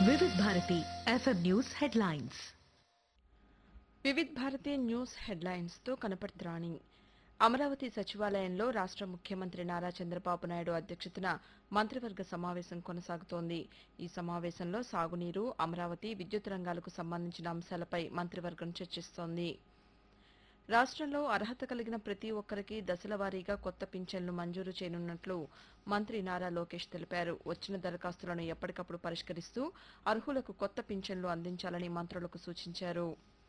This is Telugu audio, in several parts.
వివిధ Bharati FM news headlines Vividh Bharati news headlines తో కనపడుతురాణి అమరావతి సచివాలయంలో రాష్ట్ర ముఖ్యమంత్రి నారా చంద్రబాబు నాయుడు అధ్యక్షతన మంత్రివర్గ సమావేశం కొనసాగుతోంది ఈ సమావేశంలో సాగునీరు అమరావతి విద్యుత్ రంగాలకు సంబంధించిన అంశాలపై మంత్రివర్గం చర్చిస్తోంది రాష్ట్రంలో అర్హత కలిగిన ప్రతి ఒక్కరికి దశల వారీగా కొత్త పింఛన్లు మంజూరు చేయనున్నట్లు మంత్రి నారా లోకేష్ తెలిపారు వచ్చిన దరఖాస్తులను ఎప్పటికప్పుడు పరిష్కరిస్తూ అర్హులకు కొత్త పింఛన్లు అందించాలని మంత్రులకు సూచించారు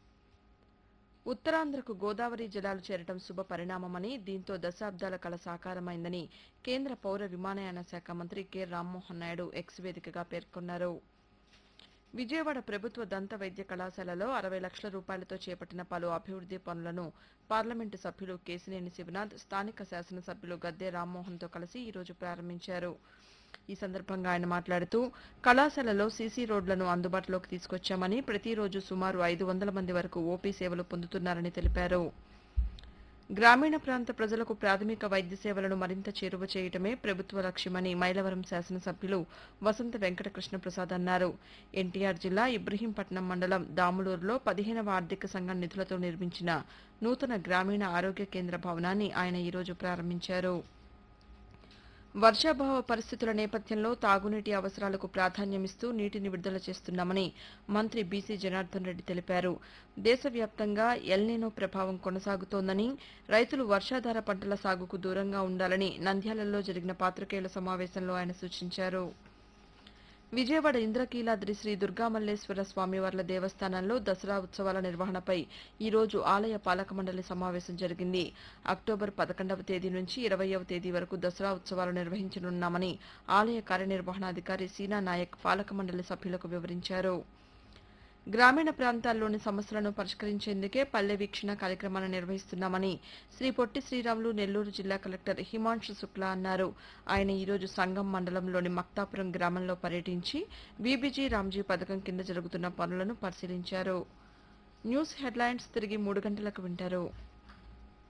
ఉత్తరాంధ్రకు గోదావరి జలాలు చేరటం శుభ పరిణామమని దీంతో దశాబ్దాల కల సాకారమైందని కేంద్ర పౌర విమానయాన శాఖ మంత్రి కె రామ్మోహన్ నాయుడు ఎక్స్ వేదికగా పేర్కొన్నారు విజయవాడ ప్రభుత్వ దంత వైద్య కళాశాలలో అరవై లక్షల రూపాయలతో చేపట్టిన పలు అభివృద్ది పనులను పార్లమెంటు సభ్యులు కేసినేని శివనాథ్ స్థానిక శాసనసభ్యులు గద్దె రామ్మోహన్తో కలిసి ఈరోజు ప్రారంభించారు ఈ సందర్భంగా ఆయన మాట్లాడుతూ కళాశాలలో సీసీ రోడ్లను అందుబాటులోకి తీసుకొచ్చామని ప్రతిరోజు సుమారు ఐదు వందల మంది వరకు ఓపీ సేవలు పొందుతున్నారని తెలిపారు గ్రామీణ ప్రాంత ప్రజలకు ప్రాథమిక వైద్య సేవలను మరింత చేరువ చేయడమే ప్రభుత్వ లక్ష్యమని మైలవరం శాసనసభ్యులు వసంత వెంకటకృష్ణ ప్రసాద్ అన్నారు ఎన్టీఆర్ జిల్లా ఇబ్రహీంపట్నం మండలం దాములూరులో పదిహేనవ ఆర్థిక సంఘం నిధులతో నిర్మించిన నూతన గ్రామీణ ఆరోగ్య కేంద్ర భవనాన్ని ఆయన ఈరోజు ప్రారంభించారు వర్షాభావ పరిస్థితుల నేపథ్యంలో తాగునీటి అవసరాలకు ప్రాధాన్యమిస్తూ నీటిని విడుదల చేస్తున్నామని మంత్రి బీసీ జనార్దన్ రెడ్డి తెలిపారు దేశవ్యాప్తంగా ఎల్నినో ప్రభావం కొనసాగుతోందని రైతులు వర్షాధార పంటల సాగుకు దూరంగా ఉండాలని నంద్యాలలో జరిగిన పాత్రికేయుల సమావేశంలో ఆయన సూచించారు విజయవాడ ఇంద్రకీలాద్రి శ్రీ దుర్గామల్లేశ్వర స్వామివార్ల దేవస్థానంలో దసరా ఉత్సవాల నిర్వహణపై ఈ రోజు ఆలయ పాలక మండలి సమావేశం జరిగింది అక్టోబర్ పదకొండవ తేదీ నుంచి ఇరవయవ తేదీ వరకు దసరా ఉత్సవాలు నిర్వహించనున్నామని ఆలయ కార్యనిర్వహణాధికారి సీనా నాయక్ పాలక మండలి సభ్యులకు వివరించారు గ్రామీణ ప్రాంతాల్లోని సమస్యలను పరిష్కరించేందుకే పల్లె వీక్షణ కార్యక్రమాన్ని నిర్వహిస్తున్నామని శ్రీ పొట్టి శ్రీరాములు నెల్లూరు జిల్లా కలెక్టర్ హిమాంశు శుక్లా అన్నారు ఆయన ఈరోజు సంగం మండలంలోని మక్తాపురం గ్రామంలో పర్యటించి బీబీజీ రామ్జీ పథకం కింద జరుగుతున్న పనులను పరిశీలించారు న్యూస్ హెడ్లైన్స్ తిరిగి మూడు గంటలకు వింటారు